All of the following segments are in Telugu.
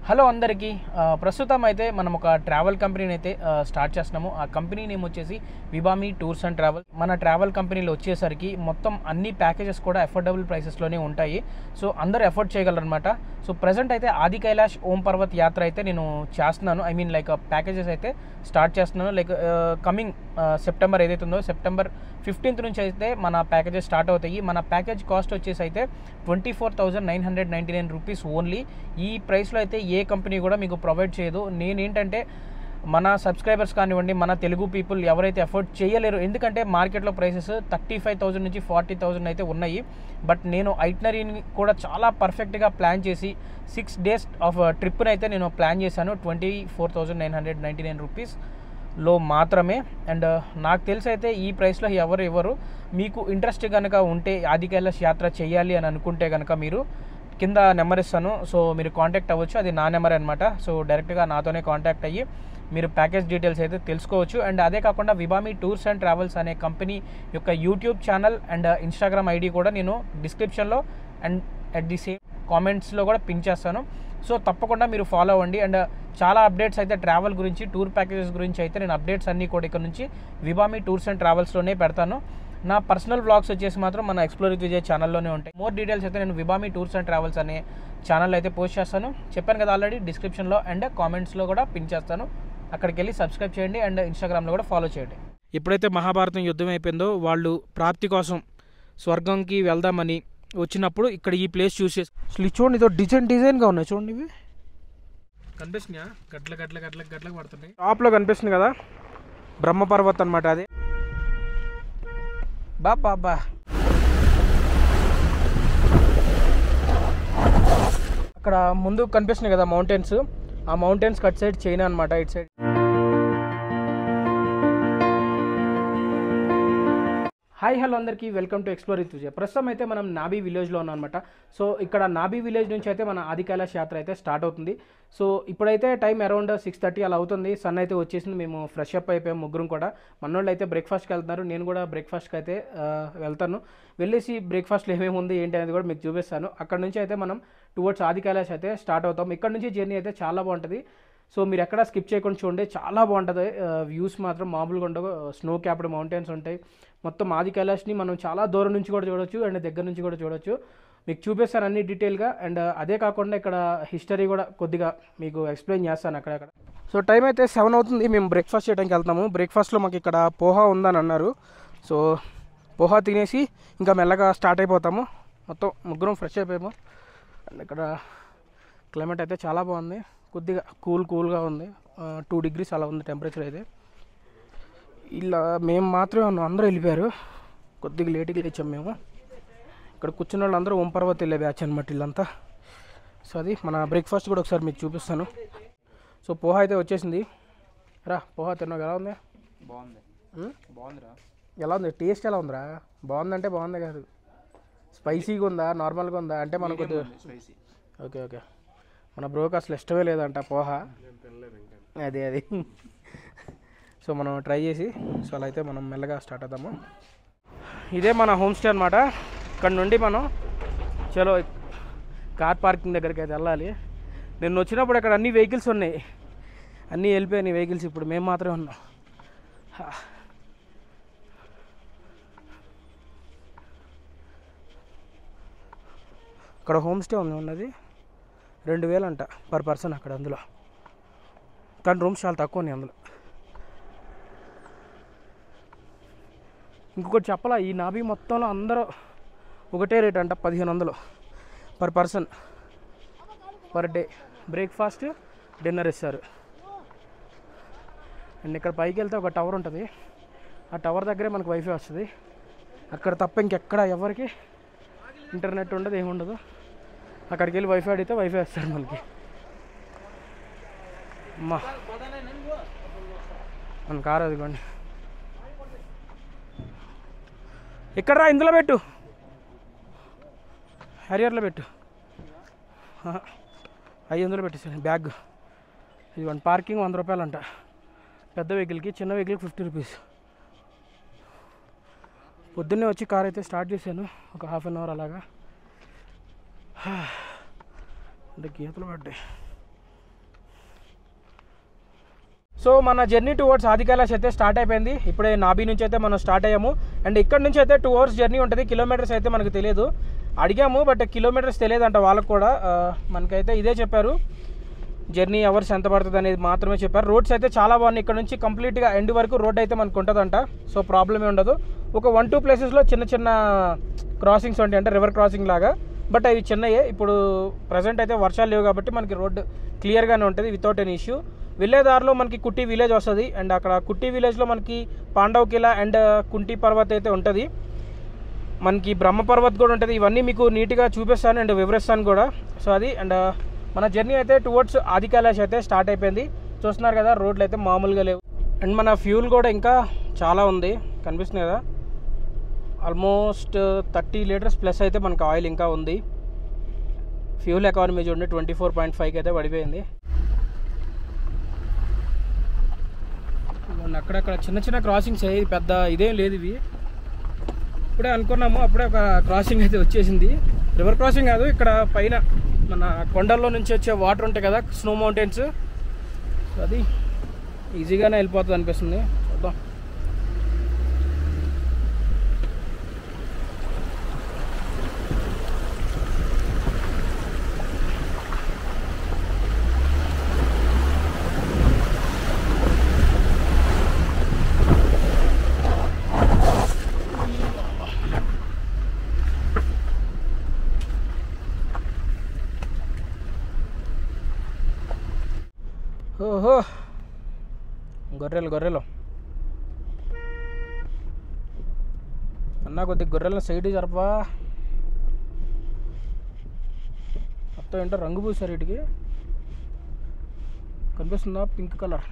హలో అందరికీ ఆ, ప్రస్తుతం అయితే మనం ఒక ట్రావెల్ కంపెనీని అయితే ఆ, స్టార్ట్ చేస్తున్నాము ఆ కంపెనీ నేమ్ వచ్చేసి విబామి టూర్స్ అండ్ ట్రావెల్ మన ట్రావెల్ కంపెనీలో వచ్చేసరికి మొత్తం అన్ని ప్యాకేజెస్ కూడా అఫోర్డబుల్ ప్రైసెస్లోనే ఉంటాయి సో అందరూ ఎఫోర్డ్ చేయగలరనమాట సో ప్రజెంట్ అయితే ఆది కైలాష్ ఓం పర్వత్ యాత్ర అయితే నేను చేస్తున్నాను ఐ మీన్ లైక్ ప్యాకేజెస్ అయితే స్టార్ట్ చేస్తున్నాను లైక్ కమింగ్ సెప్టెంబర్ ఏదైతే ఉందో సెప్టెంబర్ ఫిఫ్టీన్త్ నుంచి అయితే మన ప్యాకేజెస్ స్టార్ట్ అవుతాయి మన ప్యాకేజ్ కాస్ట్ వచ్చేసి అయితే twenty four thousand nine hundred ninety nine rupees only ఈ ప్రైస్లో అయితే ఏ కంపెనీ కూడా మీకు ప్రొవైడ్ చేయదు నేనేంటంటే మన సబ్స్క్రైబర్స్ కానివ్వండి మన తెలుగు పీపుల్ ఎవరైతే ఎఫోర్డ్ చేయలేరు ఎందుకంటే మార్కెట్లో ప్రైసెస్ థర్టీ ఫైవ్ థౌసండ్ నుంచి ఫార్టీ థౌసండ్ అయితే ఉన్నాయి బట్ నేను ఐట్నరీని కూడా చాలా పర్ఫెక్ట్గా ప్లాన్ చేసి సిక్స్ డేస్ ఆఫ్ ట్రిప్ని అయితే నేను ప్లాన్ చేశాను twenty four thousand nine hundred ninety nine rupees లో మాత్రమే అండ్ నాకు తెలిసి అయితే ఈ ప్రైస్లో ఎవరు ఇవ్వరు మీకు ఇంట్రెస్ట్ కనుక ఉంటే ఆది కైలాష్ యాత్ర చేయాలి అని అనుకుంటే కనుక మీరు కింద నెంబర్ ఇస్తాను సో మీరు కాంటాక్ట్ అవ్వచ్చు అది నా నెంబర్ అనమాట సో డైరెక్ట్గా నాతోనే కాంటాక్ట్ అయ్యి మీరు ప్యాకేజ్ డీటెయిల్స్ అయితే తెలుసుకోవచ్చు అండ్ అదే కాకుండా విబామి టూర్స్ అండ్ ట్రావెల్స్ అనే కంపెనీ యొక్క YouTube channel and Instagram ID కూడా నేను డిస్క్రిప్షన్లో అండ్ అట్ ది సేమ్ కామెంట్స్లో కూడా పిన్ చేస్తాను సో తప్పకుండా మీరు ఫాలో అవ్వండి అండ్ చాలా అప్డేట్స్ అయితే ట్రావెల్ గురించి టూర్ ప్యాకేజెస్ గురించి అయితే నేను అప్డేట్స్ అన్నీ కూడా ఇక్కడ నుంచి విబామి టూర్స్ అండ్ ట్రావెల్స్లోనే పెడతాను నా పర్సనల్ వ్లాగ్స్ వచ్చేసి మాత్రం మన ఎక్స్ప్లోర్ విత్ విజయ్ ఛానల్లోనే ఉంటాయి మోర్ డీటెయిల్స్ అయితే నేను విబామి టూర్స్ అండ్ ట్రావెల్స్ అనే ఛానల్ అయితే పోస్ట్ చేస్తాను చెప్పాను కదా ఆల్రెడీ డిస్క్రిప్షన్లో అండ్ కామెంట్స్లో కూడా పిన్ చేస్తాను అక్కడికి వెళ్ళి సబ్స్క్రైబ్ చేయండి అండ్ ఇన్స్టాగ్రామ్లో కూడా ఫాలో చేయండి ఎప్పుడైతే మహాభారతం యుద్ధం అయిపోయిందో వాళ్ళు ప్రాప్తి కోసం స్వర్గంకి వెళ్దామని వచ్చినప్పుడు ఇక్కడ ఈ ప్లేస్ చూసే అసలు ఇది చూడండి ఇదో డిజైన్ డిజైన్గా ఉన్నాయి చూడండి ఇవి కనిపిస్తున్నాయా గట్ల గట్ల గట్ల గట్ల పడుతున్నాయి టాప్లో కనిపిస్తుంది కదా బ్రహ్మపర్వత్ అనమాట అది బా బా బా అక్కడ ముందు కనిపిస్తుంది కదా మౌంటైన్స్ ఆ మౌంటైన్స్ కట్ సైడ్ చైనా అనమాట ఇటు సైడ్ హాయ్ హలో అందరికీ welcome to explore with Vijay ప్రస్తుతం అయితే మనం నాబీ విలేజ్లో ఉన్నాం అనమాట సో ఇక్కడ నాబీ విలేజ్ నుంచి అయితే మన ఆది కైలాష్ యాత్ర అయితే స్టార్ట్ అవుతుంది సో ఇప్పుడైతే టైం అరౌండ్ సిక్స్ థర్టీ అలా అవుతుంది సన్ అయితే వచ్చేసింది మేము ఫ్రెష్ అప్ అయిపోయాం ముగ్గురం కూడా మనోళ్ళు అయితే బ్రేక్ఫాస్ట్కి వెళ్తున్నారు నేను కూడా బ్రేక్ఫాస్ట్కి అయితే ఆ, వెళ్తాను వెళ్ళేసి బ్రేక్ఫాస్ట్లో ఏమేమి ఉంది ఏంటి అనేది కూడా మీకు చూపిస్తాను అక్కడ నుంచి అయితే మనం టువర్డ్స్ ఆది కైలాష్ అయితే స్టార్ట్ అవుతాం ఇక్కడ నుంచి జర్నీ అయితే చాలా బాగుంటుంది సో మీరు ఎక్కడ స్కిప్ చేయకుండా చూడండి చాలా బాగుంటుంది వ్యూస్ మాత్రం మామూలుగా ఉండవు స్నో క్యాప్డ్ మౌంటైన్స్ ఉంటాయి మొత్తం ఆది కైలాష్ని మనం చాలా దూరం నుంచి కూడా చూడొచ్చు అండ్ దగ్గర నుంచి కూడా చూడొచ్చు మీకు చూపిస్తాను అన్ని డీటెయిల్గా అండ్ అదే కాకుండా ఇక్కడ హిస్టరీ కూడా కొద్దిగా మీకు ఎక్స్ప్లెయిన్ చేస్తాను అక్కడక్కడ సో టైం అయితే సెవెన్ అవుతుంది మేము బ్రేక్ఫాస్ట్ చేయడానికి వెళ్తాము బ్రేక్ఫాస్ట్లో మాకు ఇక్కడ పోహా ఉందని అన్నారు సో పోహా తినేసి ఇంకా మెల్లగా స్టార్ట్ అయిపోతాము మొత్తం ముగ్గురం ఫ్రెష్ అయిపోయాము అండ్ ఇక్కడ క్లైమేట్ అయితే చాలా బాగుంది కొద్దిగా కూల్ కూల్గా ఉంది టూ డిగ్రీస్ అలా ఉంది టెంపరేచర్ అయితే ఇలా మేము మాత్రమే ఉన్నాం అందరూ వెళ్ళిపోయారు కొద్దిగా లేట్గా లేచాం మేము ఇక్కడ కూర్చున్న వాళ్ళు అందరూ ఓం పర్వత్ వెళ్ళే బ్యాచ్ అనమాట వీళ్ళంతా సో అది మన బ్రేక్ఫాస్ట్ కూడా ఒకసారి మీకు చూపిస్తాను సో పోహా అయితే వచ్చేసింది రా పోహా తిన్నావు ఎలా ఉంది బాగుంది ఉం? బాగుందిరా ఎలా ఉంది టేస్ట్ ఎలా ఉందిరా బాగుందంటే బాగుంది కాదు స్పైసీగా ఉందా నార్మల్గా ఉందా అంటే మనకు కొద్దిగా స్పైసీ ఓకే ఓకే మన బ్రోకి అసలు ఇష్టమే లేదంట పోహ అది అది సో మనం ట్రై చేసి సో అలా అయితే మనం మెల్లగా స్టార్ట్ అవుతాము ఇదే మన హోమ్ స్టే అనమాట ఇక్కడ నుండి మనం చలో కార్ పార్కింగ్ దగ్గరికి అయితే వెళ్ళాలి నేను వచ్చినప్పుడు ఇక్కడ అన్ని వెహికల్స్ ఉన్నాయి అన్నీ వెళ్ళిపోయినాయి వెహికల్స్ ఇప్పుడు మేము మాత్రమే ఉన్నాం హా. అక్కడ హోమ్ స్టే ఉంది ఉన్నది రెండు వేలు అంట పర్ పర్సన్ అక్కడ అందులో కానీ రూమ్స్ చాలా తక్కువ ఉన్నాయి అందులో ఇంకొకటి చెప్పాలా ఈ నాబీ మొత్తంలో అందరూ ఒకటే రేట్ అంట పదిహేను వందలు per person per day breakfast dinner ఇస్తారు అండ్ ఇక్కడ పైకి వెళ్తే ఒక టవర్ ఉంటుంది ఆ టవర్ దగ్గరే మనకు వైఫై వస్తుంది అక్కడ తప్ప ఇంకెక్కడ ఎవరికి ఇంటర్నెట్ ఉండదు ఏముండదు అక్కడికి వెళ్ళి వైఫై అడిగితే వైఫై వస్తారు మనకి అమ్మా మన కారు అదిగోండి ఇక్కడ రా ఇందులో పెట్టు హరియర్లో పెట్టు ఆహా. ఐదు వందలు పెట్టేసాను బ్యాగ్ ఇది వన్ పార్కింగ్ వంద రూపాయలు అంట పెద్ద వెహికల్కి చిన్న వెహికల్కి ఫిఫ్టీ రూపీస్ పొద్దున్నే వచ్చి కార్ అయితే స్టార్ట్ చేశాను ఒక హాఫ్ అన్ అవర్ అలాగా అంటే గీతలు పడ్డాయి సో మన జర్నీ టువర్డ్స్ ఆది కైలాష్ అయితే స్టార్ట్ అయిపోయింది ఇప్పుడే నాబీ నుంచి అయితే మనం స్టార్ట్ అయ్యాము అండ్ ఇక్కడ నుంచి అయితే టూ అవర్స్ జర్నీ ఉంటుంది కిలోమీటర్స్ అయితే మనకు తెలియదు అడిగాము బట్ కిలోమీటర్స్ తెలియదంట వాళ్ళకు కూడా ఆ, మనకైతే ఇదే చెప్పారు జర్నీ అవర్స్ ఎంత పడుతుంది అనేది మాత్రమే చెప్పారు రోడ్స్ అయితే చాలా బాగున్నాయి ఇక్కడ నుంచి కంప్లీట్గా ఎండ్ వరకు రోడ్ అయితే మనకు ఉంటుందంట సో ప్రాబ్లమే ఉండదు ఒక వన్ టూ ప్లేసెస్లో చిన్న చిన్న క్రాసింగ్స్ ఉంటాయి అంటే రివర్ క్రాసింగ్ లాగా బట్ అవి చిన్నయే ఇప్పుడు ప్రజెంట్ అయితే వర్షాలు లేవు కాబట్టి మనకి రోడ్ క్లియర్గానే ఉంటుంది వితౌట్ ఎనీ ఇష్యూ వెళ్ళే దారిలో మనకి కుట్టి విలేజ్ వస్తుంది అండ్ అక్కడ కుట్టి విలేజ్లో మనకి పాండవ్ కిలా అండ్ కుంటి పర్వత్ అయితే ఉంటుంది మనకి బ్రహ్మ పర్వత్ కూడా ఉంటుంది ఇవన్నీ మీకు నీట్గా చూపిస్తాను అండ్ వివరిస్తాను కూడా సో అది అండ్ మన జర్నీ అయితే టువర్డ్స్ ఆది కైలాష్ అయితే స్టార్ట్ అయిపోయింది చూస్తున్నారు కదా రోడ్లు అయితే మామూలుగా లేవు అండ్ మన ఫ్యూల్ కూడా ఇంకా చాలా ఉంది కనిపిస్తుంది కదా ఆల్మోస్ట్ థర్టీ లీటర్స్ ప్లస్ అయితే మనకు ఆయిల్ ఇంకా ఉంది ఫ్యూల్ ఎకానమీ చూడండి ట్వంటీ ఫోర్ పాయింట్ ఫైవ్కి అయితే పడిపోయింది ఇదిగోండి అక్కడక్కడ చిన్న చిన్న క్రాసింగ్స్ అయ్యి పెద్ద ఇదేం లేదు ఇవి ఇప్పుడే అనుకున్నాము అప్పుడే ఒక క్రాసింగ్ అయితే వచ్చేసింది రివర్ క్రాసింగ్ కాదు ఇక్కడ పైన మన కొండల్లో నుంచి వచ్చే వాటర్ ఉంటాయి కదా స్నో మౌంటైన్స్ అది ఈజీగానే వెళ్ళిపోతుంది అనిపిస్తుంది చూద్దాం ఓహో గొర్రెలు గొర్రెలు అన్నా కొద్దిగా గొర్రెలను సైడ్ జరపా మొత్తం ఏంటో రంగు పూసారు వీటికి కనిపిస్తుందా పింక్ కలర్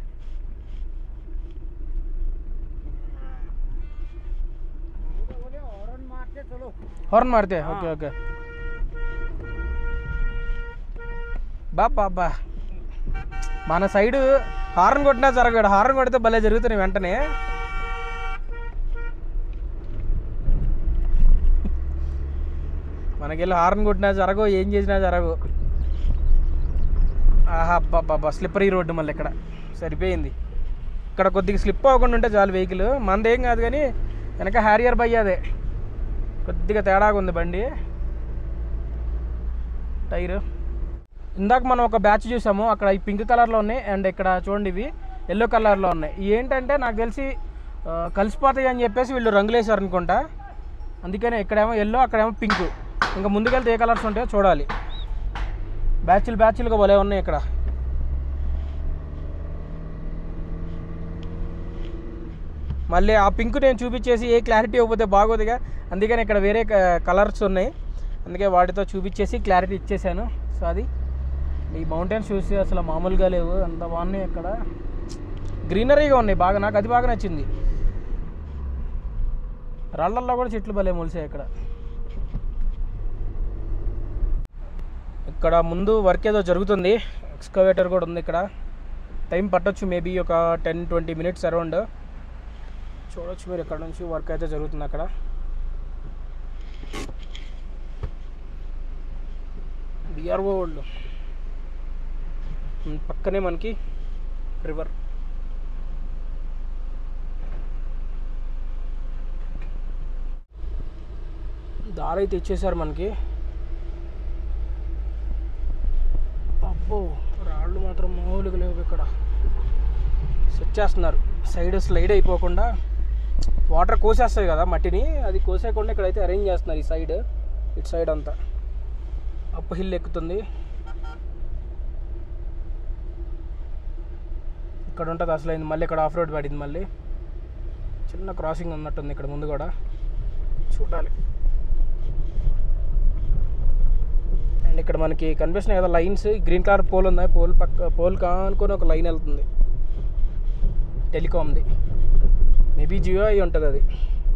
హార్న్ మారితే ఓకే ఓకే బా బాబా మన సైడు హార్న్ కొట్టినా జరగడు హార్న్ కొడితే భలే జరుగుతున్నాయి వెంటనే మనకెళ్ళి హార్న్ కొట్టినా జరగవు ఏం చేసినా జరగవు ఆహా అబ్బా స్లిప్పరీ రోడ్డు మళ్ళీ ఇక్కడ సరిపోయింది ఇక్కడ కొద్దిగా స్లిప్ అవ్వకుండా ఉంటే చాలు వెహికల్ మనదేం కాదు కానీ వెనక హ్యారియర్ బై అదే కొద్దిగా తేడాగా ఉంది బండి టైరు ఇందాక మనం ఒక బ్యాచ్ చూసాము అక్కడ ఈ పింక్ కలర్లో ఉన్నాయి అండ్ ఇక్కడ చూడండి ఇవి ఎల్లో కలర్లో ఉన్నాయి ఇవి ఏంటంటే నాకు తెలిసి ఆ, కలిసిపోతాయి అని చెప్పేసి వీళ్ళు రంగులేసారు అనుకుంటా అందుకనే ఇక్కడేమో ఎల్లో అక్కడేమో పింక్ ఇంకా ముందుకెళ్తే ఏ కలర్స్ ఉంటాయో చూడాలి బ్యాచ్లు బ్యాచ్లుగా భలే ఉన్నాయి ఇక్కడ మళ్ళీ ఆ పింక్ నేను చూపించేసి ఏ క్లారిటీ ఇవ్వకపోతే బాగోదుగా అందుకని ఇక్కడ వేరే కలర్స్ ఉన్నాయి అందుకే వాటితో చూపించేసి క్లారిటీ ఇచ్చేసాను సో అది ఈ మౌంటైన్స్ చూసి అసలు మామూలుగా లేవు అంత బాగున్నాయి ఇక్కడ గ్రీనరీగా ఉన్నాయి బాగా నాకు అది బాగా నచ్చింది రాళ్ళల్లో కూడా చెట్లు భలే మొలిసాయి ఇక్కడ ఇక్కడ ముందు వర్క్ ఏదో జరుగుతుంది ఎక్స్కవేటర్ కూడా ఉంది ఇక్కడ టైం పట్టొచ్చు మేబీ ఒక టెన్ ట్వంటీ మినిట్స్ అరౌండ్ చూడొచ్చు మీరు ఇక్కడ నుంచి వర్క్ అయితే జరుగుతుంది అక్కడ బిఆర్ఓ వాళ్ళు ఉమ్, పక్కనే మనకి రివర్ దారి అయితే ఇచ్చేసారు మనకి అబ్బో రాళ్ళు మాత్రం మామూలుగా లేవు ఇక్కడ సెట్ చేస్తున్నారు సైడ్ స్లైడ్ అయిపోకుండా వాటర్ కోసేస్తాయి కదా మట్టిని అది కోసేయకుండా ఇక్కడైతే అరేంజ్ చేస్తున్నారు ఈ సైడ్ ఇటు సైడ్ అంతా అప్ హిల్ ఎక్కుతుంది ఇక్కడ ఉంటుంది అసలు అయింది మళ్ళీ ఇక్కడ ఆఫ్ రోడ్ పడింది మళ్ళీ చిన్న క్రాసింగ్ ఉన్నట్టుంది ఇక్కడ ముందు కూడా చూడాలి అండ్ ఇక్కడ మనకి కనిపిస్తున్నాయి కదా లైన్స్ గ్రీన్ కలర్ పోల్ ఉంది పోల్ పక్క పోల్ కానుకొని ఒక లైన్ వెళ్తుంది టెలికామ్ది మేబీ జియో అయి ఉంటుంది అది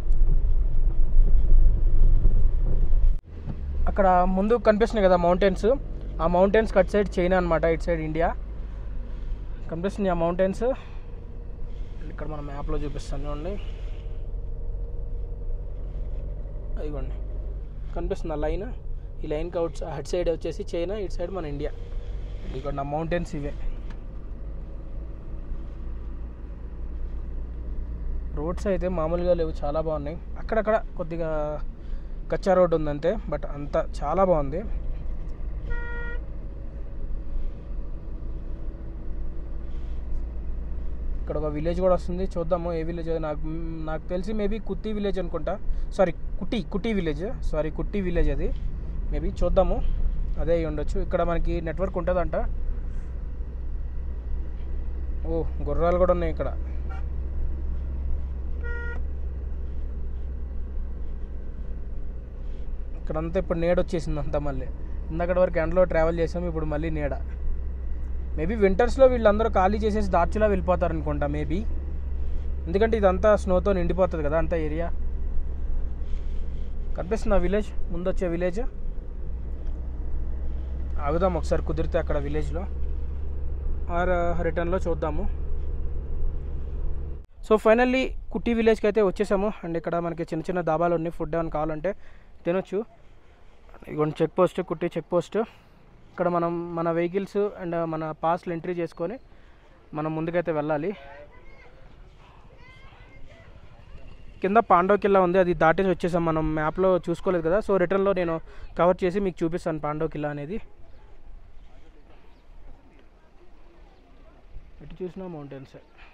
అక్కడ ముందు కనిపిస్తున్నాయి కదా మౌంటైన్స్ ఆ మౌంటైన్స్ కట్ సైడ్ చైనా అనమాట ఇటు సైడ్ ఇండియా కనిపిస్తుంది ఆ మౌంటైన్స్ ఇక్కడ మన మ్యాప్లో చూపిస్తాను చూడండి అదిగోండి కనిపిస్తుంది ఆ లైన్ ఈ లైన్కి అవుట్ అటు సైడ్ వచ్చేసి చైనా ఇటు సైడ్ మన ఇండియా ఇక్కడ నా మౌంటైన్స్ ఇవే రోడ్స్ అయితే మామూలుగా లేవు చాలా బాగున్నాయి అక్కడక్కడ కొద్దిగా కచ్చా రోడ్ ఉందంతే బట్ అంత చాలా బాగుంది ఇక్కడ ఒక విలేజ్ కూడా వస్తుంది చూద్దాము ఏ విలేజ్ నాకు నాకు తెలిసి మేబీ కుట్టి విలేజ్ అనుకుంటా sorry Kutti Kutti village sorry Kutti village అది మేబీ చూద్దాము అదే అయి ఉండొచ్చు ఇక్కడ మనకి నెట్వర్క్ ఉంటుందంట ఓ గుర్రాలు కూడా ఉన్నాయి ఇక్కడ ఇక్కడంతా ఇప్పుడు నీడ వచ్చేసింది అంతా మళ్ళీ ఇందక్కడి వరకు ఎండలో ట్రావెల్ చేసాము ఇప్పుడు మళ్ళీ నీడ మేబీ వింటర్స్లో వీళ్ళందరూ ఖాళీ చేసేసి దార్చులా వెళ్ళిపోతారు అనుకుంటా మేబీ ఎందుకంటే ఇదంతా స్నోతో నిండిపోతుంది కదా అంతా ఏరియా కనిపిస్తుంది ఆ విలేజ్ ముందు వచ్చే విలేజ్ ఆగుదాం ఒకసారి కుదిరితే అక్కడ విలేజ్లో ఆర్ రిటర్న్లో చూద్దాము సో ఫైనల్లీ కుట్టి విలేజ్కి అయితే వచ్చేసాము అండ్ ఇక్కడ మనకి చిన్న చిన్న దాబాలు ఉన్నాయి ఫుడ్ ఏమైనా కావాలంటే తినొచ్చు ఇదిగోండి check post Kutti check post ఇక్కడ మనం మన వెహికల్స్ అండ్ మన పాస్లు ఎంట్రీ చేసుకొని మనం ముందుకైతే వెళ్ళాలి కింద పాండవ్ కిల్లా ఉంది అది దాటేసి వచ్చేసాం మనం మ్యాప్లో చూసుకోలేదు కదా సో రిటర్న్లో నేను కవర్ చేసి మీకు చూపిస్తాను పాండవ్ కిల్లా అనేది ఎటు చూసినా మౌంటైన్స్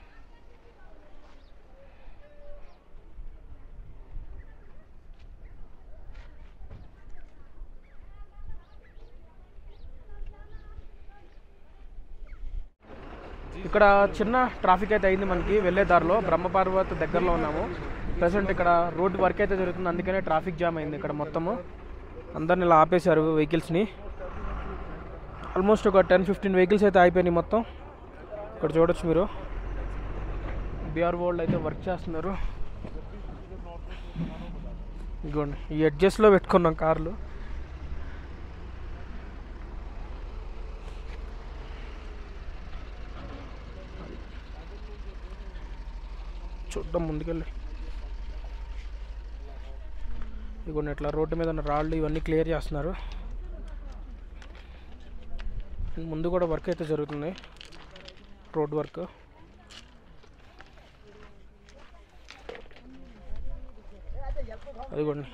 ఇక్కడ చిన్న ట్రాఫిక్ అయితే అయింది మనకి వెళ్ళే దారిలో బ్రహ్మపర్వత్ దగ్గరలో ఉన్నాము ప్రజెంట్ ఇక్కడ రోడ్ వర్క్ అయితే జరుగుతుంది అందుకనే ట్రాఫిక్ జామ్ అయింది ఇక్కడ మొత్తము అందరిని ఇలా ఆపేశారు వెహికల్స్ని ఆల్మోస్ట్ ఒక టెన్ ఫిఫ్టీన్ వెహికల్స్ అయితే అయిపోయినాయి మొత్తం ఇక్కడ చూడొచ్చు మీరు బీఆర్ వరల్డ్ అయితే వర్క్ చేస్తున్నారు ఇదిగోండి ఈ అడ్జస్ట్లో పెట్టుకున్నాం కార్లు చూద్దాం ముందుకెళ్ళి ఇదిగోండి ఇట్లా రోడ్డు మీద ఉన్న రాళ్ళు ఇవన్నీ క్లియర్ చేస్తున్నారు ముందు కూడా వర్క్ అయితే జరుగుతుంది రోడ్ వర్క్ అదిగోండి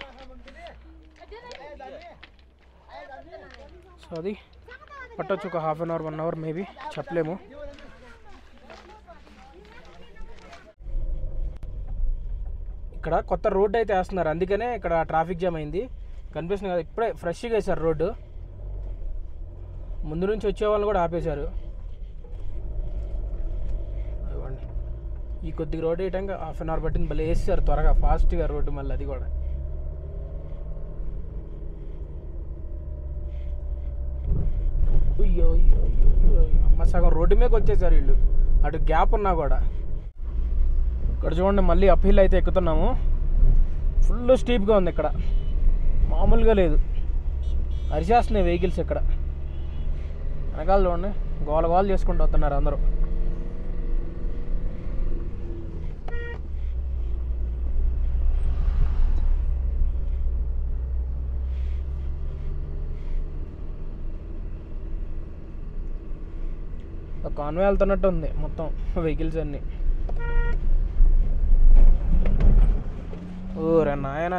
సో అది పట్టొచ్చు ఒక half an hour one hour maybe చెప్పలేము ఇక్కడ కొత్త రోడ్డు అయితే వేస్తున్నారు అందుకనే ఇక్కడ ట్రాఫిక్ జామ్ అయింది కనిపిస్తుంది కదా ఇప్పుడే ఫ్రెష్గా వేశారు రోడ్డు ముందు నుంచి వచ్చే వాళ్ళని కూడా ఆపేశారు ఇవ్వండి ఈ కొద్దిగా రోడ్ వేయటానికి హాఫ్ అన్ అవర్ పట్టింది మళ్ళీ వేసారు త్వరగా ఫాస్ట్గా రోడ్డు మళ్ళీ అది కూడా అయ్యో అయ్యో అయ్యో అయ్యో. అమ్మ సగం రోడ్డు మీదకి వచ్చేసారు వీళ్ళు అటు గ్యాప్ ఉన్నా కూడా ఇక్కడ చూడండి మళ్ళీ అప్హిల్ అయితే ఎక్కుతున్నాము ఫుల్ స్టీప్గా ఉంది ఇక్కడ మామూలుగా లేదు అరిచేస్తున్నాయి వెహికల్స్ ఇక్కడ వెనకాల చూడండి గోల గోల చేసుకుంటూ వస్తున్నారు అందరూ ఒక కాన్వే వెళ్తున్నట్టు ఉంది మొత్తం వెహికల్స్ అన్నీ ఊరే నాయన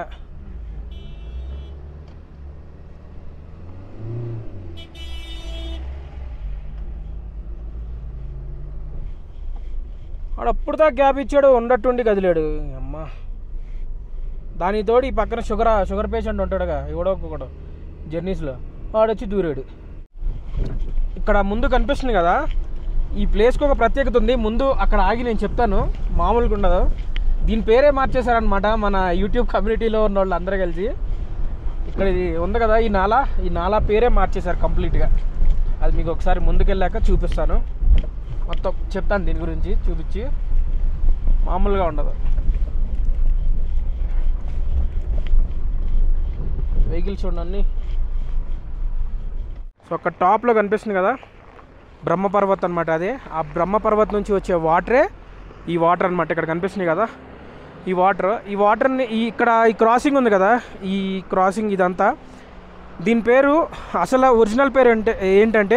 వాడు అప్పుడు దాకా గ్యాప్ ఇచ్చాడు ఉండట్టుండి కదిలేడు అమ్మ దానితోడు ఈ పక్కన షుగర్ షుగర్ పేషెంట్ ఉంటాడుగా ఎవడో ఒకడు జర్నీస్లో వాడు వచ్చి దూరాడు ఇక్కడ ముందు కనిపిస్తుంది కదా ఈ ప్లేస్కి ఒక ప్రత్యేకత ఉంది ముందు అక్కడ ఆగి నేను చెప్తాను మామూలుగా ఉండదు దీని పేరే మార్చేశారనమాట మన యూట్యూబ్ కమ్యూనిటీలో ఉన్న వాళ్ళు అందరూ కలిసి ఇక్కడ ఇది ఉంది కదా ఈ నాలా ఈ నాలా పేరే మార్చేశారు కంప్లీట్గా అది మీకు ఒకసారి ముందుకెళ్ళాక చూపిస్తాను మొత్తం చెప్తాను దీని గురించి చూపించి మామూలుగా ఉండదు వెహికల్స్ చూడండి సో అక్కడ టాప్లో కనిపిస్తుంది కదా బ్రహ్మపర్వత్ అనమాట అదే ఆ బ్రహ్మపర్వత్ నుంచి వచ్చే వాటరే ఈ వాటర్ అనమాట ఇక్కడ కనిపిస్తుంది కదా ఈ వాటర్ ఈ వాటర్ని ఈ ఇక్కడ ఈ క్రాసింగ్ ఉంది కదా ఈ క్రాసింగ్ ఇదంతా దీని పేరు అసలు ఒరిజినల్ పేరు అంటే ఏంటంటే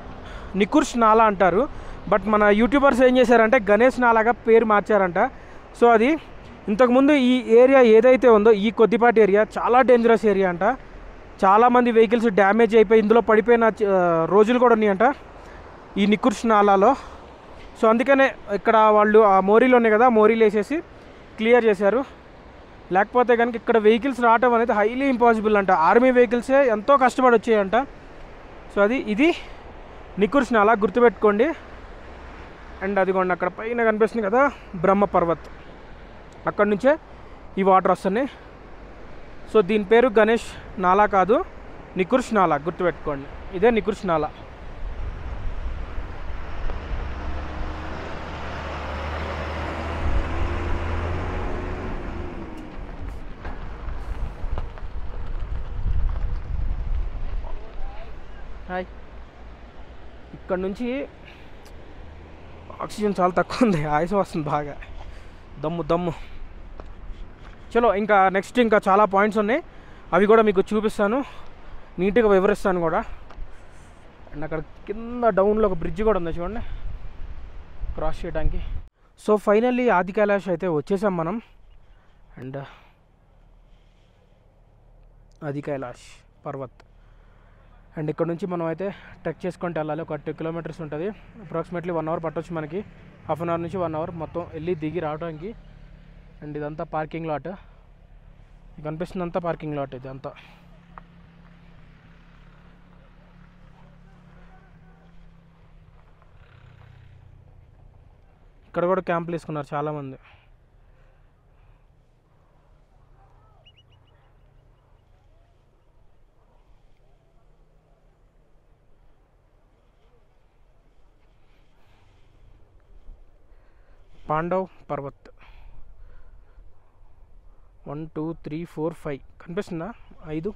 నికుర్ష్ నాలా అంటారు బట్ మన యూట్యూబర్స్ ఏం చేశారంటే గణేష్ నాలాగా పేరు మార్చారంట సో అది ఇంతకుముందు ఈ ఏరియా ఏదైతే ఉందో ఈ కొద్దిపాటి ఏరియా చాలా డేంజరస్ ఏరియా అంట చాలామంది వెహికల్స్ డ్యామేజ్ అయిపోయి ఇందులో పడిపోయిన ఆ, రోజులు కూడా ఉన్నాయంట ఈ నికుర్ష్ నాలాలో సో అందుకనే ఇక్కడ వాళ్ళు ఆ మోరీలు ఉన్నాయి కదా ఆ మోరీలు వేసేసి క్లియర్ చేశారు లేకపోతే కనుక ఇక్కడ వెహికల్స్ రావటం అనేది హైలీ ఇంపాసిబుల్ అంట ఆర్మీ వెహికల్సే ఎంతో కష్టపడి వచ్చాయంట సో అది ఇది నికుర్ష్ నాలా గుర్తుపెట్టుకోండి అండ్ అదిగోండి అక్కడ పైన కనిపిస్తుంది కదా బ్రహ్మ పర్వత్ అక్కడ నుంచే ఈ వాటర్ వస్తున్నాయి సో దీని పేరు గణేష్ నాలా కాదు నికుర్ష్ నాలా గుర్తుపెట్టుకోండి ఇదే నికుర్ష్ నాలా హాయ్ ఇక్కడ నుంచి ఆక్సిజన్ చాలా తక్కువ ఉంది ఆయుసం వస్తుంది బాగా దమ్ము దమ్ము చలో ఇంకా నెక్స్ట్ ఇంకా చాలా పాయింట్స్ ఉన్నాయి అవి కూడా మీకు చూపిస్తాను నీట్గా వివరిస్తాను కూడా అండ్ అక్కడ కింద డౌన్లో ఒక బ్రిడ్జ్ కూడా ఉంది చూడండి క్రాస్ చేయడానికి సో ఫైనల్లీ ఆది కైలాష్ అయితే వచ్చేసాం మనం అండ్ ఆది కైలాష్ పర్వత్ అండ్ ఇక్కడ నుంచి మనం అయితే ట్రెక్ చేసుకుంటూ వెళ్ళాలి ఒక టూ కిలోమీటర్స్ ఉంటుంది అప్రాక్సిమేట్లీ వన్ అవర్ పట్టొచ్చు మనకి హాఫ్ అన్ అవర్ నుంచి వన్ అవర్ మొత్తం వెళ్ళి దిగి రావడానికి అండ్ ఇదంతా పార్కింగ్ లాట్ కనిపిస్తుంది అంతా పార్కింగ్ లాట్ ఇది అంతా ఇక్కడ కూడా క్యాంపులు వేసుకున్నారు చాలామంది Pandav Parvat one two three four five కనిపిస్తుందా ఐదు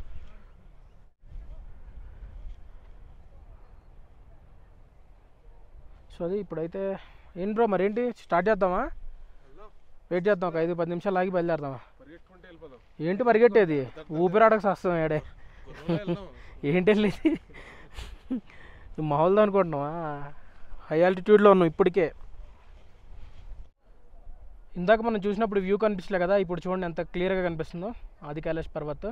సో అది ఇప్పుడైతే ఏం బ్రో మరేంటి స్టార్ట్ చేద్దామా వెయిట్ చేద్దాం ఒక ఐదు పది నిమిషాలు ఆగి బయలుదేరదామా పరిగెట్టుకుంటే వెళ్ళిపోదాం ఏంటి పరిగెట్టేది ఊపిరాడక వస్తాం ఏడే గుర్రంలో వెళ్దాం ఏంటి వెళ్ళేది మామూలుదా అనుకుంటున్నావా హై ఆల్టిట్యూడ్లో ఉన్నాం ఇప్పటికే ఇందాక మనం చూసినప్పుడు వ్యూ కనిపించలే కదా ఇప్పుడు చూడండి ఎంత క్లియర్గా కనిపిస్తుందో ఆది కైలాష్ పర్వత్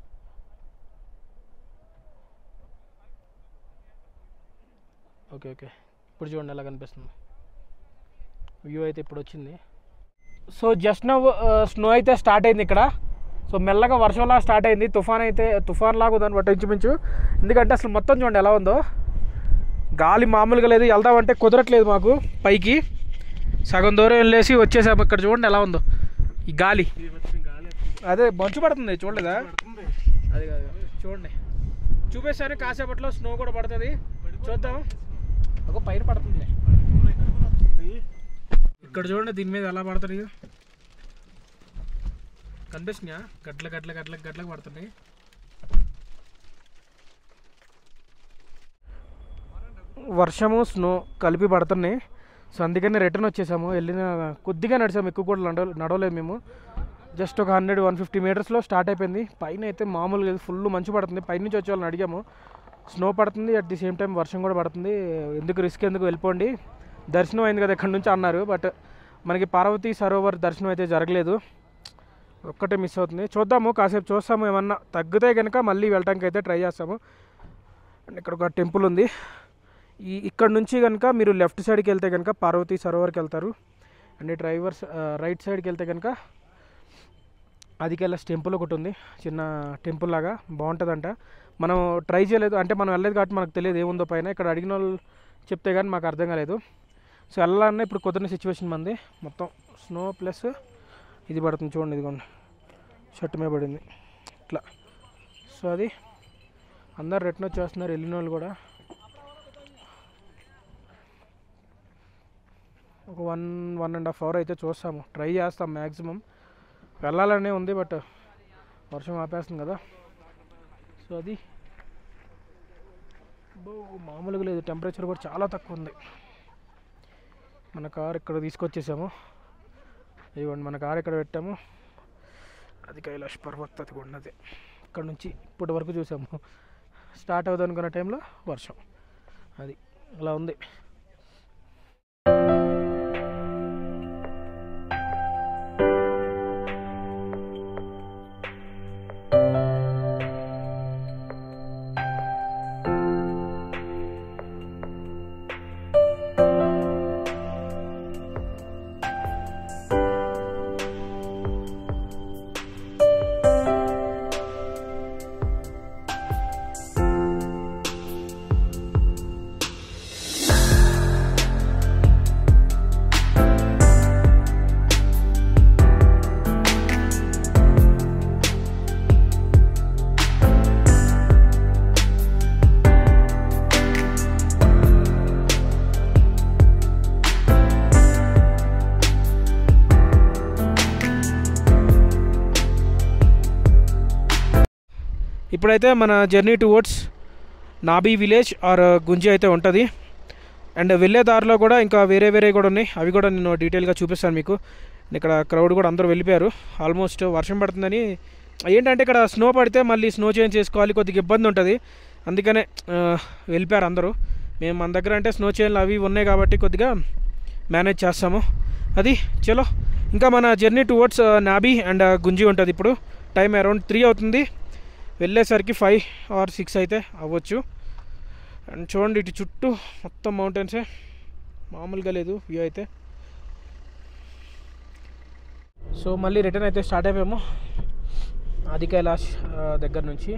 ఓకే ఓకే ఇప్పుడు చూడండి ఎలా కనిపిస్తుంది వ్యూ అయితే ఇప్పుడు వచ్చింది సో జస్ట్ నవ్ స్నో అయితే స్టార్ట్ అయింది ఇక్కడ సో మెల్లగా వర్షంలా స్టార్ట్ అయింది తుఫాన్ అయితే తుఫాన్ లాగా ఉందని బట్టి ఇంచుమించు ఎందుకంటే అసలు మొత్తం చూడండి ఎలా ఉందో గాలి మామూలుగా లేదు వెళ్దామంటే కుదరట్లేదు మాకు పైకి సగం దూరం వెళ్ళేసి వచ్చేసాము ఇక్కడ చూడండి ఎలా ఉందో ఈ గాలి అదే మంచు పడుతుంది చూడలేదా అది కాదు చూడండి చూపేసాను కాసేపట్లో స్నో కూడా పడుతుంది చూద్దాం ఒక పైన పడుతుంది ఇక్కడ చూడండి దీని మీద ఎలా పడుతున్నాయి కనిపిస్తున్నాయా గట్ల గట్ల గట్ల గట్లకు పడుతున్నాయి వర్షము స్నో కలిపి పడుతున్నాయి సో అందుకని రిటర్న్ వచ్చేసాము వెళ్ళిన కొద్దిగా నడిచాము ఎక్కువ కూడా నడవ నడవలేదు మేము జస్ట్ ఒక హండ్రెడ్ వన్ ఫిఫ్టీ మీటర్స్లో స్టార్ట్ అయిపోయింది పైన అయితే మామూలుగా ఫుల్ మంచు పడుతుంది పైనుంచి వచ్చే వాళ్ళని అడిగాము స్నో పడుతుంది అట్ ది సేమ్ టైం వర్షం కూడా పడుతుంది ఎందుకు రిస్క్ ఎందుకు వెళ్ళిపోండి దర్శనం అయింది కదా ఇక్కడ నుంచి అన్నారు బట్ మనకి పార్వతీ సరోవర్ దర్శనం అయితే జరగలేదు ఒక్కటే మిస్ అవుతుంది చూద్దాము కాసేపు చూస్తాము ఏమన్నా తగ్గితే కనుక మళ్ళీ వెళ్ళటానికి అయితే ట్రై చేస్తాము అండ్ ఇక్కడ ఒక టెంపుల్ ఉంది ఈ ఇక్కడ నుంచి కనుక మీరు లెఫ్ట్ సైడ్కి వెళ్తే కనుక పార్వతీ సరోవర్కి వెళ్తారు అండ్ డ్రైవర్స్ రైట్ సైడ్కి వెళ్తే కనుక అదికెళ్ళస్ టెంపుల్ ఒకటి ఉంది చిన్న టెంపుల్ లాగా బాగుంటుందంట మనం ట్రై చేయలేదు అంటే మనం వెళ్ళలేదు కాబట్టి మనకు తెలియదు ఏముందో పైన ఇక్కడ అడిగిన వాళ్ళు చెప్తే కానీ మాకు అర్థం కాలేదు సో వెళ్ళాలన్నా ఇప్పుడు కుదిరిన సిచ్యువేషన్ మంది మొత్తం స్నో ప్లస్ ఇది పడుతుంది చూడండి ఇదిగోండి షర్ట్ మీద పడింది ఇట్లా సో అది అందరు రిటర్న్ వచ్చేస్తున్నారు వెళ్ళిన వాళ్ళు కూడా ఒక one one and half hour అయితే చూస్తాము ట్రై చేస్తాం మ్యాక్సిమం వెళ్ళాలనే ఉంది బట్ వర్షం ఆపేస్తుంది కదా సో అది బో మామూలుగా లేదు టెంపరేచర్ కూడా చాలా తక్కువ ఉంది మన కార్ ఇక్కడ తీసుకొచ్చేసాము ఇవ్వండి మన కార్ ఇక్కడ పెట్టాము అది కైలాష్ పర్వత్ అది కూడా ఉన్నది ఇక్కడ నుంచి ఇప్పటి వరకు చూసాము స్టార్ట్ అవుతుంది అనుకున్న టైంలో వర్షం అది అలా ఉంది ఇప్పుడైతే మన journey towards Nabi village or Gunji అయితే ఉంటుంది అండ్ వెళ్ళే దారిలో కూడా ఇంకా వేరే వేరే కూడా ఉన్నాయి అవి కూడా నేను డీటెయిల్గా చూపిస్తాను మీకు ఇక్కడ క్రౌడ్ కూడా అందరూ వెళ్ళిపోయారు ఆల్మోస్ట్ వర్షం పడుతుందని ఏంటంటే ఇక్కడ స్నో పడితే మళ్ళీ స్నో చేంజ్ చేసుకోవాలి కొద్దిగా ఇబ్బంది ఉంటుంది అందుకనే ఆ, వెళ్ళిపోయారు అందరూ మేము మన దగ్గర అంటే స్నో చైన్లు అవి ఇవి ఉన్నాయి కాబట్టి కొద్దిగా మేనేజ్ చేస్తాము అది చలో ఇంకా మన జర్నీ టువర్డ్స్ నాబీ అండ్ గుంజి ఉంటుంది ఇప్పుడు టైం అరౌండ్ త్రీ అవుతుంది వెళ్ళేసరికి ఫైవ్ ఆర్ సిక్స్ అయితే అవ్వచ్చు అండ్ చూడండి ఇటు చుట్టూ మొత్తం మౌంటైన్సే మామూలుగా లేదు వ్యూ అయితే సో మళ్ళీ రిటర్న్ అయితే స్టార్ట్ అయిపోయాము ఆది కైలాష్ ఆ, దగ్గర నుంచి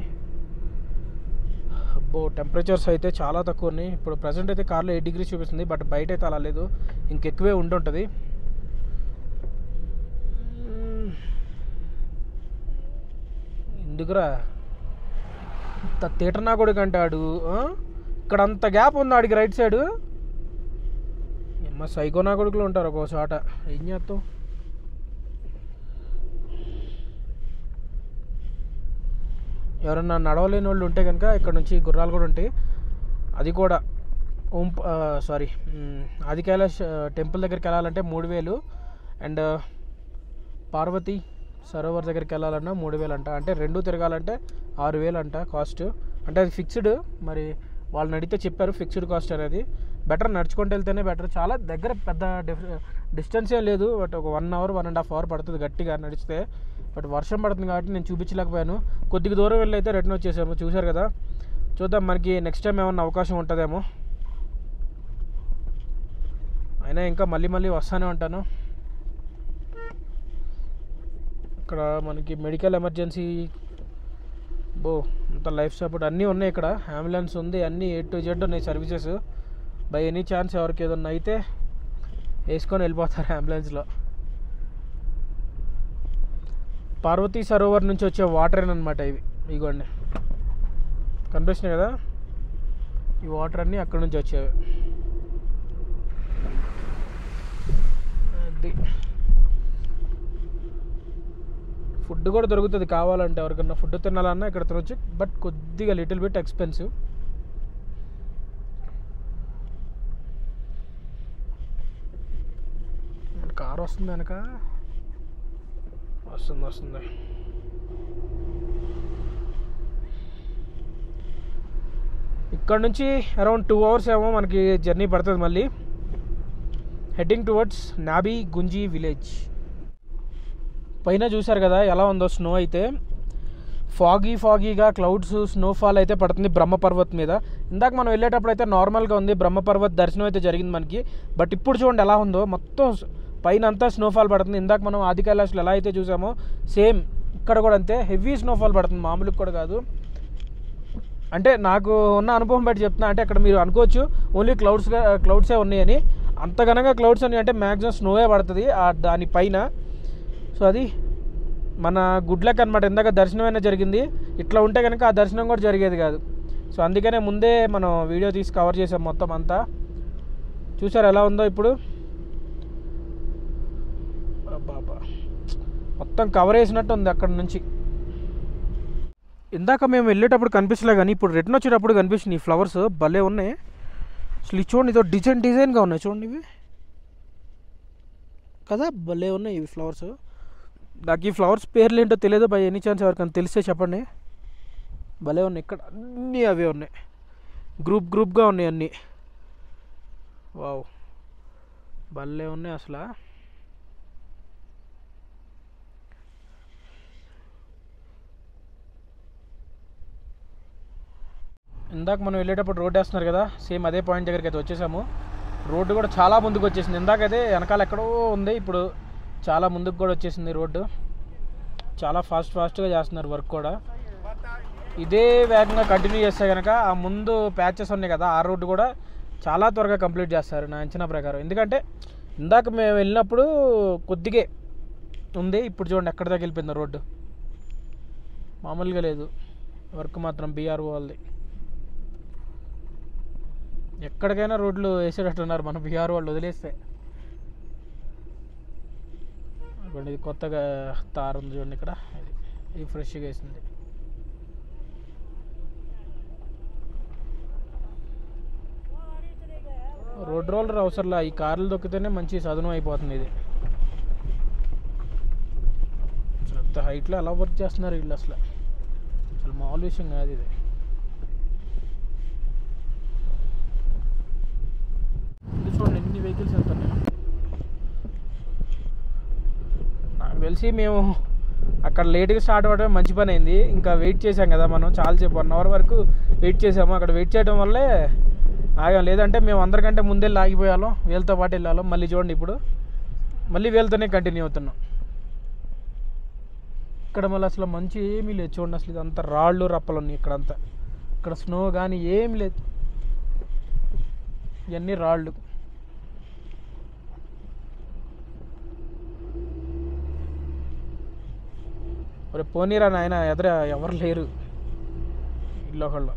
అబ్బో టెంపరేచర్స్ అయితే చాలా తక్కువ ఉన్నాయి ఇప్పుడు ప్రజెంట్ అయితే కార్లో ఎయిట్ డిగ్రీస్ చూపిస్తుంది బట్ బయట అయితే అలా లేదు ఇంకెక్కువే ఉండుంటుంది మ్మ్. ఎందుకురా ఇంత థియేటర్ నా కొడుకు అంటాడు ఆ? ఇక్కడ అంత గ్యాప్ ఉంది ఆడికి రైట్ సైడ్ అమ్మ సైకో నా కొడుకులు ఉంటారు ఒక్కో చోట ఏం చేస్తాం ఎవరన్నా నడవలేని వాళ్ళు ఉంటే కనుక ఇక్కడ నుంచి గుర్రాలు కూడా ఉంటాయి అది కూడా ఓం సారీ ఆది కైలాష్ టెంపుల్ దగ్గరికి వెళ్ళాలంటే మూడు వేలు అండ్ పార్వతి సరోవర్ దగ్గరికి వెళ్ళాలన్నా మూడు వేలు అంట అంటే రెండు తిరగాలంటే ఆరు వేలు అంట కాస్ట్ అంటే అది ఫిక్స్డ్ మరి వాళ్ళని అడిగితే చెప్పారు ఫిక్స్డ్ కాస్ట్ అనేది బెటర్ నడుచుకుంటూ వెళ్తేనే బెటర్ చాలా దగ్గర పెద్ద డిస్టెన్స్ ఏం లేదు బట్ ఒక one hour one and half hour పడుతుంది గట్టిగా నడిస్తే బట్ వర్షం పడుతుంది కాబట్టి నేను చూపించలేకపోయాను కొద్దిగా దూరం వెళ్ళి అయితే రిటర్న్ వచ్చేసాము చూశారు కదా చూద్దాం మనకి నెక్స్ట్ టైం ఏమన్నా అవకాశం ఉంటుందేమో అయినా ఇంకా మళ్ళీ మళ్ళీ వస్తానే ఉంటాను ఇక్కడ మనకి మెడికల్ ఎమర్జెన్సీ బో అంత లైఫ్ సపోర్ట్ అన్నీ ఉన్నాయి ఇక్కడ అంబులెన్స్ ఉంది అన్నీ ఏ టు జెడ్ ఉన్నాయి సర్వీసెస్ బై ఎనీ ఛాన్స్ ఎవరికి ఏదన్నా అయితే వేసుకొని వెళ్ళిపోతారు అంబులెన్స్లో పార్వతీ సరోవర్ నుంచి వచ్చే వాటర్ అనమాట ఇవి ఇగోండి కనిపిస్తున్నాయి కదా ఈ వాటర్ అన్నీ అక్కడ నుంచి వచ్చేవి అది ఫుడ్ కూడా దొరుకుతుంది కావాలంటే ఎవరికన్నా ఫుడ్ తినాలన్నా ఇక్కడ తినొచ్చు బట్ కొద్దిగా లిటిల్ బిట్ ఎక్స్పెన్సివ్ కార్ వస్తుంది వెనక వస్తుంది వస్తుంది ఇక్కడ నుంచి అరౌండ్ టూ అవర్స్ ఏమో మనకి జర్నీ పడుతుంది మళ్ళీ heading towards Nabi Gunji village పైన చూశారు కదా ఎలా ఉందో స్నో అయితే ఫాగీ ఫాగీగా క్లౌడ్స్ స్నోఫాల్ అయితే పడుతుంది బ్రహ్మపర్వత్ మీద ఇందాక మనం వెళ్ళేటప్పుడు అయితే నార్మల్గా ఉంది బ్రహ్మపర్వత్ దర్శనం అయితే జరిగింది మనకి బట్ ఇప్పుడు చూడండి ఎలా ఉందో మొత్తం స్- పైన అంతా స్నోఫాల్ పడుతుంది ఇందాక మనం ఆది కైలాష్లో ఎలా అయితే చూసామో సేమ్ ఇక్కడ కూడా అంతే హెవీ స్నోఫాల్ పడుతుంది మామూలుగా కూడా కాదు అంటే నాకు ఉన్న అనుభవం బట్టి చెప్తున్నా అంటే అక్కడ మీరు అనుకోవచ్చు ఓన్లీ క్లౌడ్స్గా క్లౌడ్సే ఉన్నాయని అంత ఘనంగా క్లౌడ్స్ ఉన్నాయి అంటే మ్యాక్సిమం స్నోయే పడుతుంది ఆ దాని పైన సో అది మన గుడ్ లక్ అనమాట ఇందాక దర్శనం అయినా జరిగింది ఇట్లా ఉంటే కనుక ఆ దర్శనం కూడా జరిగేది కాదు సో అందుకనే ముందే మనం వీడియో తీసి కవర్ చేసాం మొత్తం అంతా చూసారు ఎలా ఉందో ఇప్పుడు అబ్బబ్బా. మొత్తం కవర్ వేసినట్టు ఉంది అక్కడ నుంచి ఇందాక మేము వెళ్ళేటప్పుడు కనిపించలే కానీ ఇప్పుడు రిటర్న్ వచ్చేటప్పుడు కనిపిస్తుంది ఈ ఫ్లవర్స్ భలే ఉన్నాయి అసలు ఈ చూడండి ఇదో డిజైన్ డిజైన్గా ఉన్నాయి చూడండి ఇవి కదా భలే ఉన్నాయి ఇవి ఫ్లవర్స్ నాకు ఈ ఫ్లవర్స్ పేర్లు ఏంటో తెలియదు బై ఎనీ ఛాన్స్ ఎవరికైనా తెలిస్తే చెప్పండి భలే ఉన్నాయి ఇక్కడ అన్నీ అవే ఉన్నాయి గ్రూప్ గ్రూప్గా ఉన్నాయి అన్నీ వావ్ భలే ఉన్నాయి అసలు ఇందాక మనం వెళ్ళేటప్పుడు రోడ్ వేస్తున్నారు కదా సేమ్ అదే పాయింట్ దగ్గరికి అయితే వచ్చేసాము రోడ్డు కూడా చాలా ముందుకు వచ్చేసింది ఇందాకైతే వెనకాల ఎక్కడో ఉంది ఇప్పుడు చాలా ముందుకు కూడా వచ్చేసింది రోడ్డు చాలా ఫాస్ట్ ఫాస్ట్గా చేస్తున్నారు వర్క్ కూడా ఇదే వేగంగా కంటిన్యూ చేస్తే కనుక ఆ ముందు ప్యాచెస్ ఉన్నాయి కదా ఆ రోడ్డు కూడా చాలా త్వరగా కంప్లీట్ చేస్తారు నా అంచనా ప్రకారం ఎందుకంటే ఇందాక మేము వెళ్ళినప్పుడు కొద్దిగే ఉంది ఇప్పుడు చూడండి ఎక్కడ దాకా వెళ్ళిపోయింది రోడ్డు మామూలుగా లేదు వర్క్ మాత్రం బీఆర్ఓ వాళ్ళది ఎక్కడికైనా రోడ్లు వేసేటట్టున్నారు మన బీహార్ వాళ్ళు వదిలేస్తే ఇదిగోండి ఇది కొత్తగా తారు ఉంది చూడండి ఇక్కడ ఇది ఇది ఫ్రెష్గా వేసింది రోడ్ రోలర్ అవసరంలా ఈ కార్లు దొక్కితేనే మంచి సదును అయిపోతుంది ఇది అసలు అంత హైట్లో ఎలా వర్క్ చేస్తున్నారు వీళ్ళు అసలు అసలు మామూలు విషయం కాదు ఇది ఇది చూడండి ఎన్ని వెహికల్స్ వెళ్తున్నాయి నాకు తెలిసి మేము అక్కడ లేట్గా స్టార్ట్ అవ్వడం మంచి పని అయింది ఇంకా వెయిట్ చేసాం కదా మనం చాలా సేపు వన్ అవర్ వరకు వెయిట్ చేసాము అక్కడ వెయిట్ చేయడం వల్లే ఆగాం లేదంటే మేము అందరికంటే ముందే ఆగిపోయాలో వీళ్ళతో పాటు వెళ్ళాలో మళ్ళీ చూడండి ఇప్పుడు మళ్ళీ వీళ్ళతోనే కంటిన్యూ అవుతున్నాం ఇక్కడ మళ్ళీ అసలు మంచి ఏమీ లేదు చూడండి అసలు ఇదంతా రాళ్ళు రప్పలు ఉన్నాయి ఇక్కడంతా ఇక్కడ స్నో కానీ ఏమి లేదు ఇవన్నీ రాళ్ళు ఒరే పోనీరా నాయన ఎదుర ఎవరు లేరు ఇల్లు ఒకళ్ళు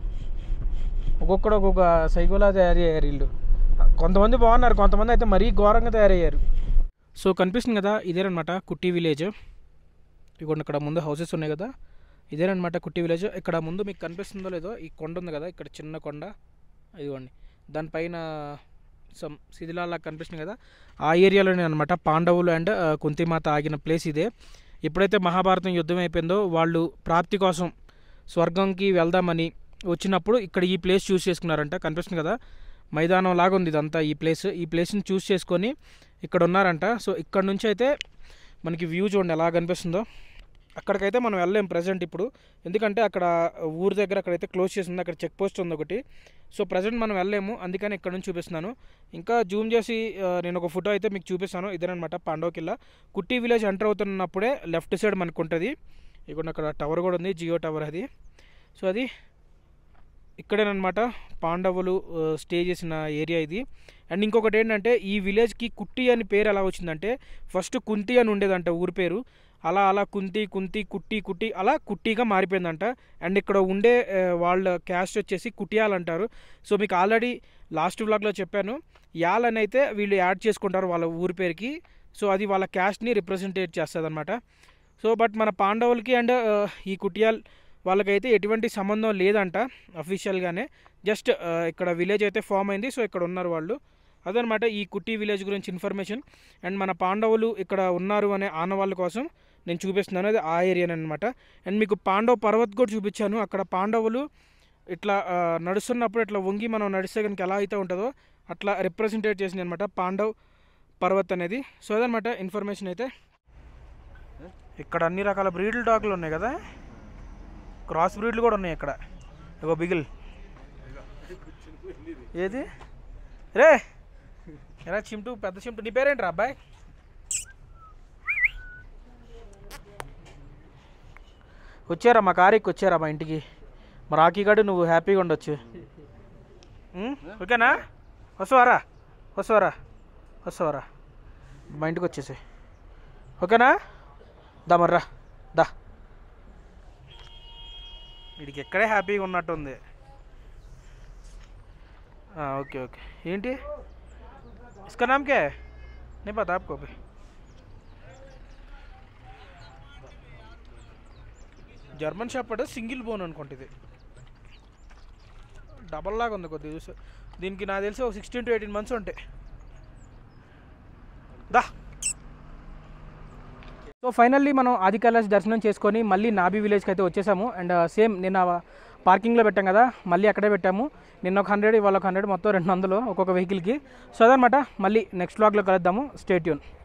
ఒక్కొక్కడు ఒక్కొక్క సైకోలా తయారయ్యారు వీళ్ళు కొంతమంది బాగున్నారు కొంతమంది అయితే మరీ ఘోరంగా తయారయ్యారు సో కనిపిస్తుంది కదా ఇదేనమాట కుట్టి విలేజ్ ఇదిగోండి ఇక్కడ ముందు హౌసెస్ ఉన్నాయి కదా ఇదేనమాట కుట్టి విలేజ్ ఇక్కడ ముందు మీకు కనిపిస్తుందో లేదో ఈ కొండ ఉంది కదా ఇక్కడ చిన్న కొండ ఇదిగోండి దానిపైన సమ్ శిథిలాలా కనిపిస్తుంది కదా ఆ ఏరియాలోనే అనమాట పాండవులు అండ్ ఆ, కుంతిమాత ఆగిన ప్లేస్ ఇదే ఎప్పుడైతే మహాభారతం యుద్ధం అయిపోయిందో వాళ్ళు ప్రాప్తి కోసం స్వర్గంకి వెళ్దామని వచ్చినప్పుడు ఇక్కడ ఈ ప్లేస్ చూస్ చేసుకున్నారంట కనిపిస్తుంది కదా మైదానం లాగా ఉంది ఇదంతా ఈ ప్లేస్ ఈ ప్లేస్ని చూస్ చేసుకొని ఇక్కడ ఉన్నారంట సో ఇక్కడ నుంచి అయితే మనకి వ్యూ చూడండి ఎలా కనిపిస్తుందో అక్కడికైతే మనం వెళ్ళలేం ప్రజెంట్ ఇప్పుడు ఎందుకంటే అక్కడ ఊరి దగ్గర అక్కడైతే క్లోజ్ చేసింది అక్కడ చెక్ పోస్ట్ ఉంది ఒకటి సో ప్రజెంట్ మనం వెళ్ళలేము అందుకని ఇక్కడ నుంచి చూపిస్తున్నాను ఇంకా జూమ్ చేసి ఆ, నేను ఒక ఫోటో అయితే మీకు చూపిస్తాను ఇదేనమాట పాండవ కిల్లా కుట్టి విలేజ్ ఎంటర్ అవుతున్నప్పుడే లెఫ్ట్ సైడ్ మనకు ఉంటుంది ఇక్కడ అక్కడ టవర్ కూడా ఉంది జియో టవర్ అది సో అది ఇక్కడేనమాట పాండవులు ఆ, స్టే చేసిన ఏరియా ఇది అండ్ ఇంకొకటి ఏంటంటే ఈ విలేజ్కి కుట్టి అని పేరు ఎలా వచ్చిందంటే ఫస్ట్ కుంతి అని ఉండేదంట ఊరి పేరు అలా అలా కుంతి కుంతి కుట్టి కుట్టి అలా కుట్టిగా మారిపోయిందంట అండ్ ఇక్కడ ఉండే ఆ, వాళ్ళ క్యాస్ట్ వచ్చేసి కుటియాల్ అంటారు సో మీకు ఆల్రెడీ లాస్ట్ వ్లాగ్లో చెప్పాను యాల్ అని అయితే వీళ్ళు యాడ్ చేసుకుంటారు వాళ్ళ ఊరి పేరుకి సో అది వాళ్ళ క్యాస్ట్ని రిప్రజెంటేట్ చేస్తుంది అనమాట సో బట్ మన పాండవులకి అండ్ ఈ కుటియాల్ వాళ్ళకైతే ఎటువంటి సంబంధం లేదంట అఫీషియల్గానే జస్ట్ ఇక్కడ విలేజ్ అయితే ఫామ్ అయింది సో ఇక్కడ ఉన్నారు వాళ్ళు అదనమాట ఈ కుట్టి విలేజ్ గురించి ఇన్ఫర్మేషన్ అండ్ మన పాండవులు ఇక్కడ ఉన్నారు అనే ఆనవాళ్ళ కోసం నేను చూపిస్తున్నాను అది ఆ ఏరియా అనమాట అండ్ మీకు పాండవ పర్వత్ కూడా చూపించాను అక్కడ పాండవులు ఇట్లా ఆ, నడుస్తున్నప్పుడు ఇట్లా వంగి మనం నడిస్తే కనుక ఎలా అయితే ఉంటుందో అట్లా రిప్రజెంటేట్ చేసింది అనమాట పాండవ్ పర్వత్ అనేది సో అదనమాట ఇన్ఫర్మేషన్ అయితే ఇక్కడ అన్ని రకాల బ్రీడ్ల డాగ్లు ఉన్నాయి కదా క్రాస్ బ్రీడ్లు కూడా ఉన్నాయి ఇక్కడ ఇగో బిగిల్ ఏది రే ఎలా చిమ్టు పెద్ద చిమ్టు నీ పేరేంట్రా అబ్బాయి వచ్చారా మా కారికి వచ్చారా మా ఇంటికి మా రాఖీగాడు నువ్వు హ్యాపీగా ఉండొచ్చు ఉం? ఓకేనా వస్తావారా వస్తావారా వస్తావారా మా ఇంటికి వచ్చేసి ఓకేనా దా మర్రా దా వీడికి ఎక్కడే హ్యాపీగా ఉన్నట్టుంది ఆ, ఓకే ఓకే ఏంటి इसका नाम क्या है नहीं पता आपको भी జర్మన్ షెపర్డ్ సింగిల్ బోన్ అనుకుంటే ఇది డబల్ లాగా ఉంది కొద్దిగా చూస్తే దీనికి నాకు తెలిసి ఒక సిక్స్టీన్ టు ఎయిటీన్ మంత్స్ ఉంటాయి దా సో ఫైనల్లీ మనం ఆది కైలాస్ దర్శనం చేసుకొని మళ్ళీ నాబీ విలేజ్కి అయితే వచ్చేసాము అండ్ సేమ్ నిన్న పార్కింగ్లో పెట్టాం కదా మళ్ళీ అక్కడే పెట్టాము నిన్న ఒక హండ్రెడ్ ఇవాళ ఒక హండ్రెడ్ మొత్తం రెండు వందలు ఒక్కొక్క వెహికల్కి సో అదనమాట మళ్ళీ నెక్స్ట్ వ్లాగ్లో కలుద్దాము స్టేట్యూన్